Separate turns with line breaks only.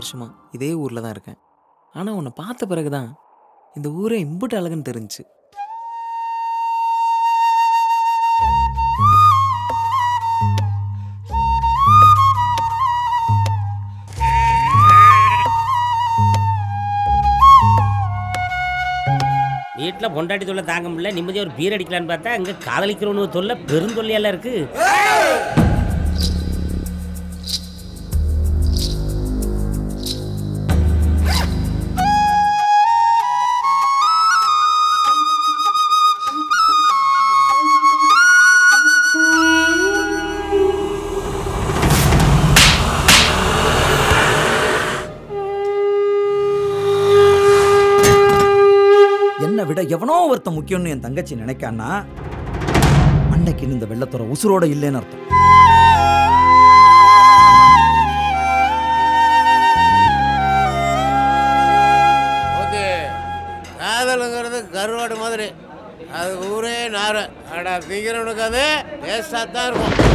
வருஷமா இதே ஊரில் தான் இருக்கேன் ஆனால் உன்னை பார்த்த பிறகு தான் இந்த ஊரே இம்புட்டு அழகுன்னு தெரிஞ்சுச்சு
வீட்டில் பொண்டாட்டி தொல்லை தாங்க முடியல நிம்மதியாக ஒரு பீர் அடிக்கலான்னு பார்த்தா அங்கே காதலிக்கிறவனு தொல்லை பெருந்தொல்லையெல்லாம் இருக்கு
என்னை விட எவனோ ஒருத்தன் முக்கியம்னு என் தங்கச்சி நினைக்கான்னா அன்னைக்கு இந்த வெள்ளத்துறை உசுரோட இல்லைன்னு அர்த்தம்
ஓகே காதலுங்கிறது கருவாடு மாதிரி அது ஊரே நார அடா திங்கிறவனுக்கு அது டேஸ்டாக தான் இருக்கும்